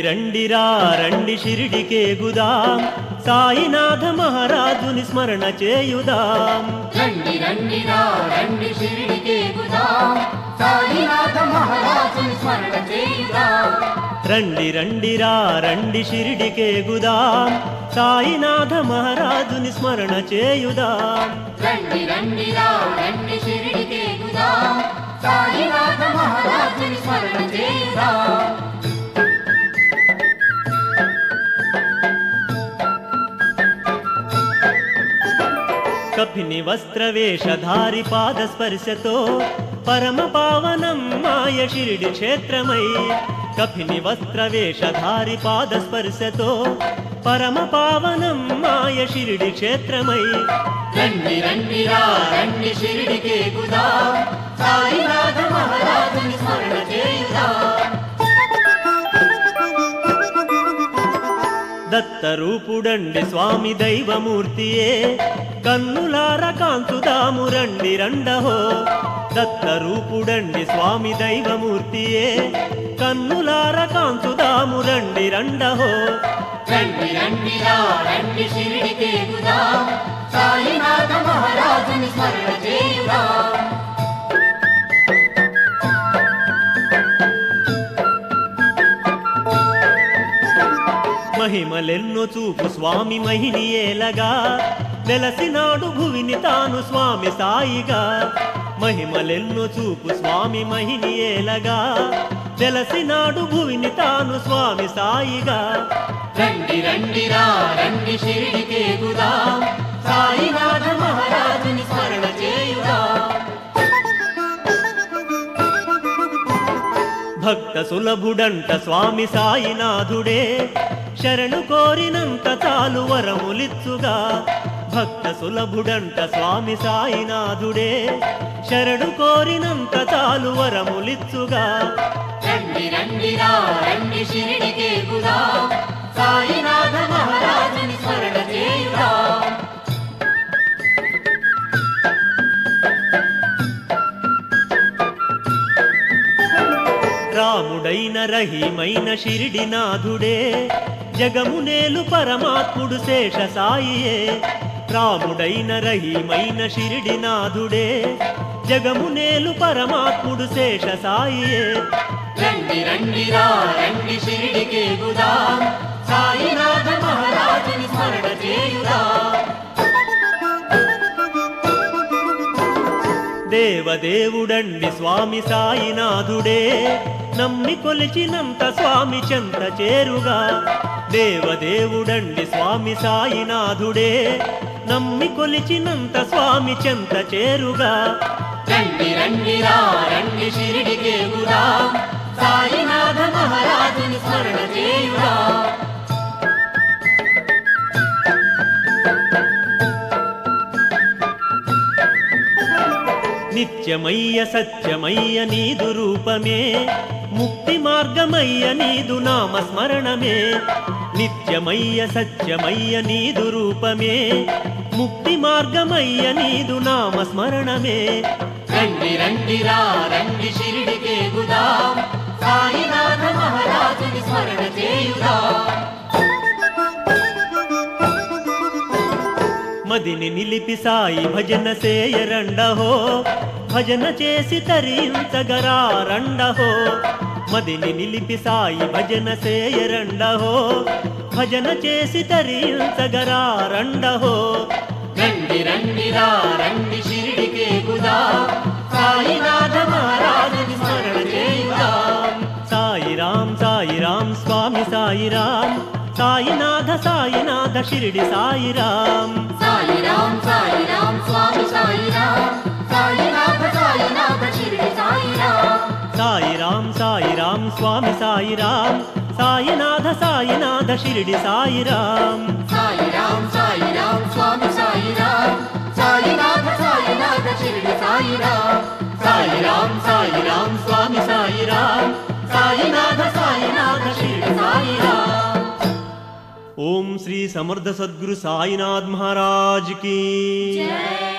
రండిరా రండి షిరిడికే గుదాం సాయినాథ మహారాజుని స్మరణ చేయుదాం రండి రండి రా రండి షిరిడికే గుదాం సాయినాథ మహారాజుని స్మరణ చేయుదాం రండి రండిరా రండి షిరిడికే గుదాం సాయినాథ మహారాజుని స్మరణ చేయుదాం రండి రండి రా రండి షిరిడికే గుదాం సాయినాథ మహారాజుని స్మరణ చేయుదాం కపిని వస్త్రవేషధారి పాదస్పర్శతో పరమ పావనం మాయ షిరిడి క్షేత్రమై కపిని వస్త్రవేషధారి పాదస్పర్శతో పరమ పావనం మాయ షిరిడి క్షేత్రమై రండి రండి రా రండి షిరిడికే గుదాం సాయినాథ మహారాజుని స్మరణ చేయుదాం దత్తరూపుడండి స్వామి దైవమూర్తియే కన్నులార కాంతుదాము రండి రండహో దత్తరూపుడండి స్వామి దైవమూర్తియే కన్నులార కాంతుదాము రండి రండహో రండి రండి రా రండి షిరిడికే గుదాం సాయినాథ మహారాజుని స్మరణ చేయుదాం మహిమలెన్నో చూపు స్వామి మహిని ఏలగా వెలసినాడు భువిని తాను స్వామి సాయిగా మహిమలెన్నో చూపు స్వామి మహిని ఏలగా వెలసినాడు భువిని తాను స్వామి సాయిగా రండి రండి రా రండి షిరిడికే గుదాం సాయినాథ మహారాజుని స్మరణ చేయుదాం భక్త సులభుడంట స్వామి సాయినాథుడే శరణు కోరినంత చాలు వరములిచ్చుగా భక్త సులభుడంట స్వామి సాయినాథుడే శరణు కోరినంత చాలు వరములిచ్చుగా రండి రండి రా రండి షిరిడికే గుదాం సాయినాథ మహారాజుని స్మరణ చేయుదాం రాముడైన రహీమైన షిరిడినాథుడే జగమునేలు పరమాత్ముడు శేష సాయియే రాముడైన రహీమైన షిరిడినాథుడే జగమునేలు పరమాత్ముడు శేష సాయియే రండి రండి రా రండి షిరిడికే గుదాం సాయినాథ మహారాజుని స్మరణ చేయుదాం దేవదేవుడండి స్వామి సాయినాథుడే నమ్మి కొలిచినంత స్వామి చెంత చేరుగా దేవదేవుడండి స్వామి సాయినాథుడే నమ్మి కొలిచినంత స్వామి చెంత చేరుగా రండి రండి రా రండి షిరిడికే గుదాం సాయినాథ మహారాజుని స్మరణ చేయుదాం నిత్యమయ్య సత్యమయ్య నీదు రూపమే ముక్తి మార్గమయ్య నీదు నామ స్మరణమే నిత్యమయ్య సత్యమయ్య నీదు రూపమే ముక్తి మార్గమయ్య నీదు నామ స్మరణమే రండి రండి రా రండి షిరిడికే గుదాం సాయినాథ మహారాజుని స్మరణ చేయుదాం మదిని నిలిపి సాయి భజన సేయరండహో భజన చేసి తరించగరా రండహో మదిని నిలిపి సాయి భజన సేయరండహో భజన చేసి తరించగరా రండహో రండి రండి రా రండి షిరిడికే గుదాం సాయినాథ మహారాజుని స్మరణ చేయుదాం సాయిరాం సాయిరాం స్వామి సాయిరాం సాయినాథ సాయినాథ షిరిడి సాయిరాం సాయిరాం సాయిరాం స్వామి సాయిరాం సాయినాథ సాయినాథ షిరిడి సాయిరాం సాయిరాం సాయిరాం స్వామి సాయిరాం సాయినాథ సాయినాథ షిరిడి సాయిరాం సాయిరాం సాయిరాం స్వామి సాయిరాం సాయినాథ సాయినాథ షిరిడి సాయిరాం సాయిరాం సాయిరాం స్వామి సాయిరాం సాయినాథ సాయినాథ షిరిడి సాయిరాం ఓం శ్రీ సమర్థ సద్గురు సాయినాథ్ మహారాజ్ की జై